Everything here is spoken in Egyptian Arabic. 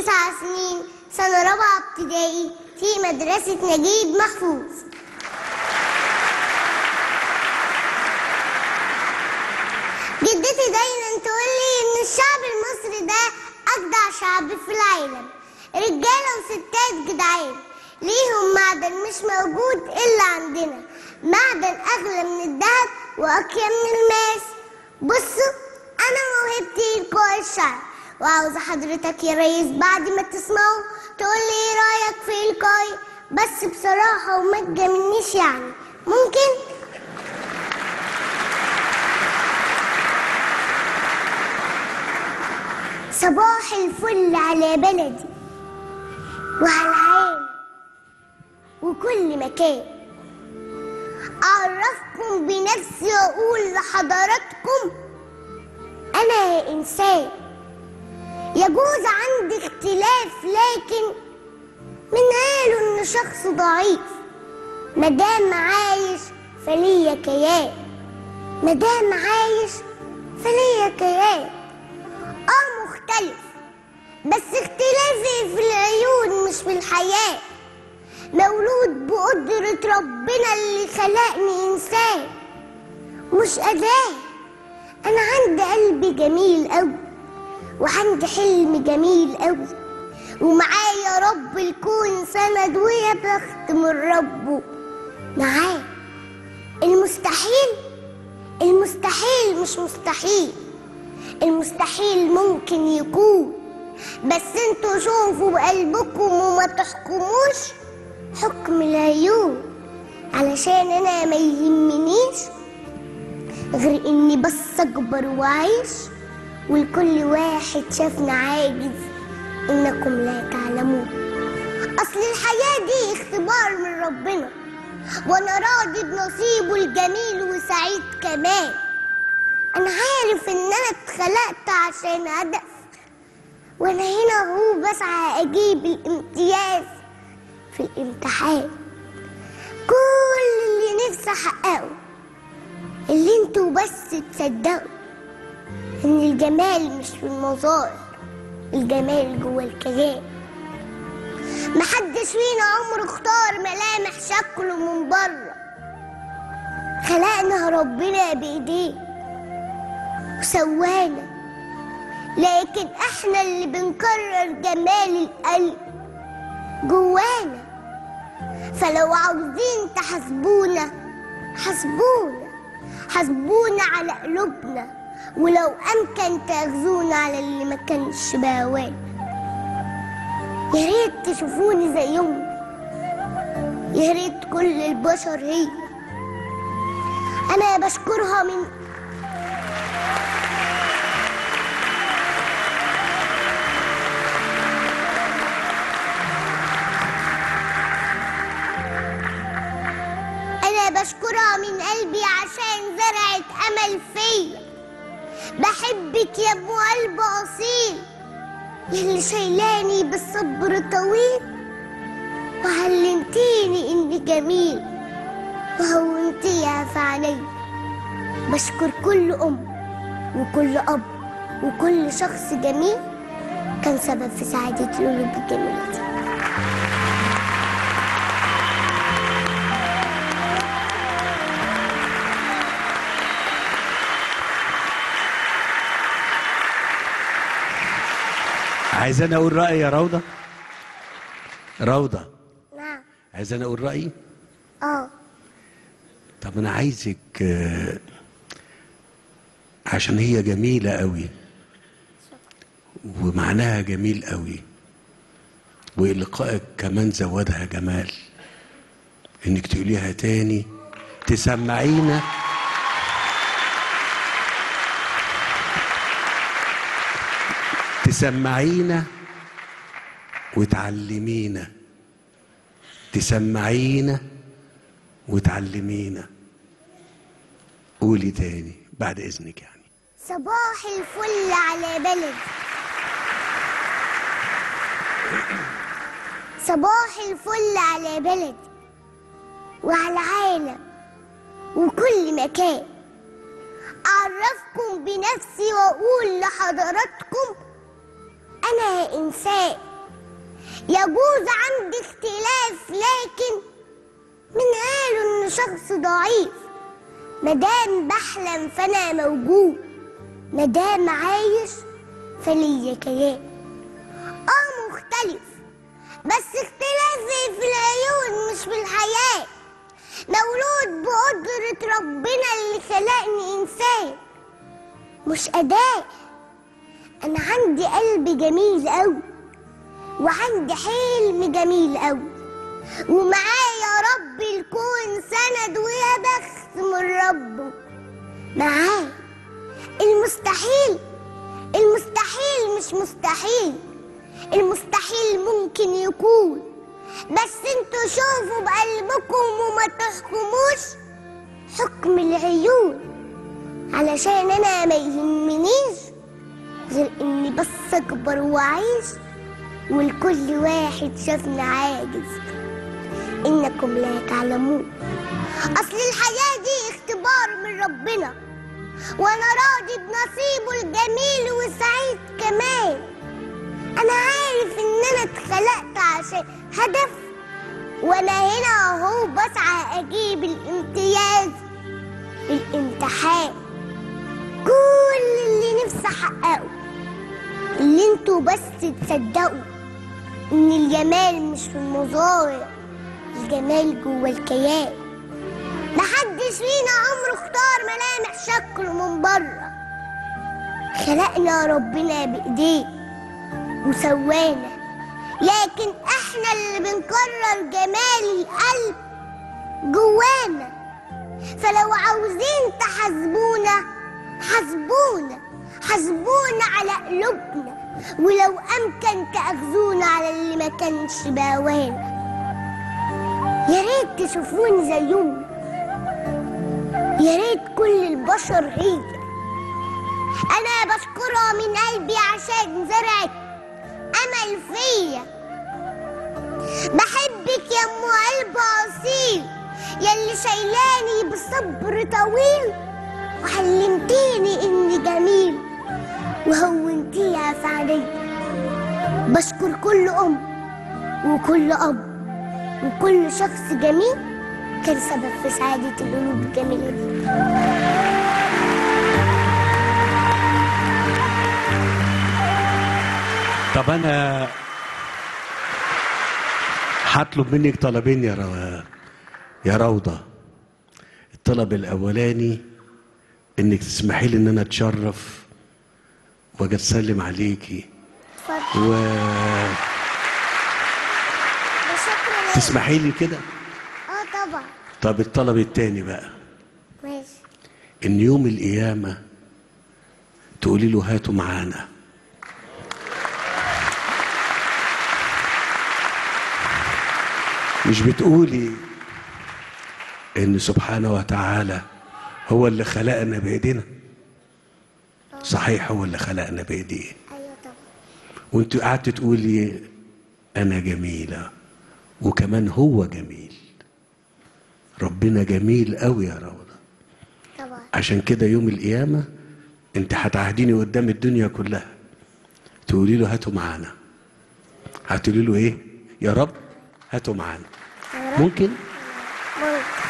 تسع سنين سنة رابعة ابتدائي في مدرسة نجيب محفوظ جدتي دايما تقول لي ان الشعب المصري ده اجدع شعب في العالم رجاله وستات جدعان ليهم معدن مش موجود الا عندنا معدن اغلى من الذهب واقيم من الماس بصوا انا موهبتي القاء الشعر وعاوزه حضرتك يا ريس بعد ما تسمعوا تقول لي ايه رايك في القائي بس بصراحه وما تجاملنيش يعني ممكن صباح الفل على بلدي وعلى العالم وكل مكان أعرفكم بنفسي وأقول لحضراتكم أنا إنسان يجوز عندي اختلاف لكن من قالوا إن شخص ضعيف مدام عايش فليا كيان مدام عايش فليا كيان اه مختلف بس اختلافي في العيون مش في الحياة مولود بقدرة ربنا اللي خلقني إنسان مش أداة أنا عندي قلب جميل أوي وعندي حلم جميل أوي ومعايا رب الكون سند ويا بخت من ربه معاه المستحيل المستحيل مش مستحيل المستحيل ممكن يكون بس انتوا شوفوا بقلبكم وما تحكموش حكم العيون علشان انا ما يهمنيش غير اني بس اكبر واعيش ولكل واحد شافنا عاجز انكم لا تعلمون اصل الحياة دي اختبار من ربنا وانا راضي بنصيبه الجميل وسعيد كمان انا عارف ان انا اتخلقت عشان هدف وانا هنا هو بسعى اجيب الامتياز في الامتحان كل اللي نفسي احققه اللي انتوا بس تصدقوا ان الجمال مش في المظاهر الجمال جوه الكلام محدش فينا عمره اختار ملامح شكله من بره خلقنا ربنا بايديه وسوانا لكن احنا اللي بنكرر جمال القلب جوانا فلو عاوزين تحاسبونا حاسبونا حاسبونا على قلوبنا ولو امكن تاخذونا على اللي ما كانش بهوانا يا ريت تشوفوني زيهم يا ريت كل البشر هي انا بشكرها من أنا بشكرها من قلبي عشان زرعت أمل فيا بحبك يا أبو قلب أصيل يلي شايلاني بالصبر طويل وعلمتيني إني جميل وهونتيها في عينيا بشكر كل أم وكل أب وكل شخص جميل كان سبب في سعادة القلوب الجميلة دي عايز انا اقول رايي يا روضه روضه نعم عايز انا اقول رايي اه طب انا عايزك آه، عشان هي جميله قوي ومعناها جميل قوي ولقائك كمان زودها جمال انك تقوليها تاني تسمعينا تسمعينا وتعلمينا تسمعينا وتعلمينا قولي تاني بعد اذنك يعني صباح الفل على بلد صباح الفل على بلد وعلى العالم وكل مكان أعرفكم بنفسي وأقول لحضراتكم أنا إنسان يجوز عندي اختلاف لكن من قالوا ان شخص ضعيف مدام بحلم فانا موجود مدام عايش فليا كيان اه مختلف بس اختلافي في العيون مش في الحياة مولود بقدرة ربنا اللي خلقني إنسان مش أداة أنا عندي قلب جميل أوي وعندي حلم جميل أوي ومعايا رب الكون سند ويا بخت من ربه معاه المستحيل المستحيل مش مستحيل المستحيل ممكن يكون بس انتوا شوفوا بقلبكم وما تحكموش حكم العيون علشان انا ما يهمنيش غير اني بس اكبر واعيش والكل واحد شافني عاجز انكم لا تعلمون اصل الحياة دي اختبار من ربنا وانا راضي بنصيبه الجميل وسعيد كمان انا عارف ان انا اتخلقت عشان هدف وانا هنا اهو بسعى اجيب الامتياز في الامتحان كل اللي نفسي احققه اللي انتوا بس تصدقوا ان الجمال مش في المظاهر الجمال جوه الكيان محدش فينا عمره اختار ملامح شكله من بره خلقنا ربنا بايديه وسوانا لكن احنا اللي بنكرر جمال القلب جوانا فلو عاوزين تحاسبونا حاسبونا حاسبونا على قلوبنا ولو امكن تاخذونا على اللي ما كانش باوانا يا ريت تشوفوني زيهم يا ريت كل البشر هي انا بشكرها من قلبي عشان زرعت امل فيا بحبك يا ام قلب اصيل يلي شايلاني بصبر طويل وعلمتيني اني جميل وهونتيها في عليا بشكر كل ام وكل اب وكل شخص جميل كان سبب في سعادة القلوب الجميلة دي طب انا هطلب منك طلبين يا رو... يا روضة الطلب الاولاني انك تسمحي لي ان انا اتشرف واجي اسلم عليكي اتفضل و شكرا لك. تسمحي لي كده اه طبعا طب الطلب التاني بقى ماشي ان يوم القيامة تقولي له هاتوا معانا مش بتقولي ان سبحانه وتعالى هو اللي خلقنا بايدينا صحيح هو اللي خلقنا بايديه ايوه طبعا وانت قعدت تقولي انا جميله وكمان هو جميل ربنا جميل قوي يا روضه طبعا عشان كده يوم القيامة انت هتعهديني قدام الدنيا كلها تقولي له هاتوا معانا هتقولي له ايه يا رب هاتوا معانا يا رب. ممكن ممكن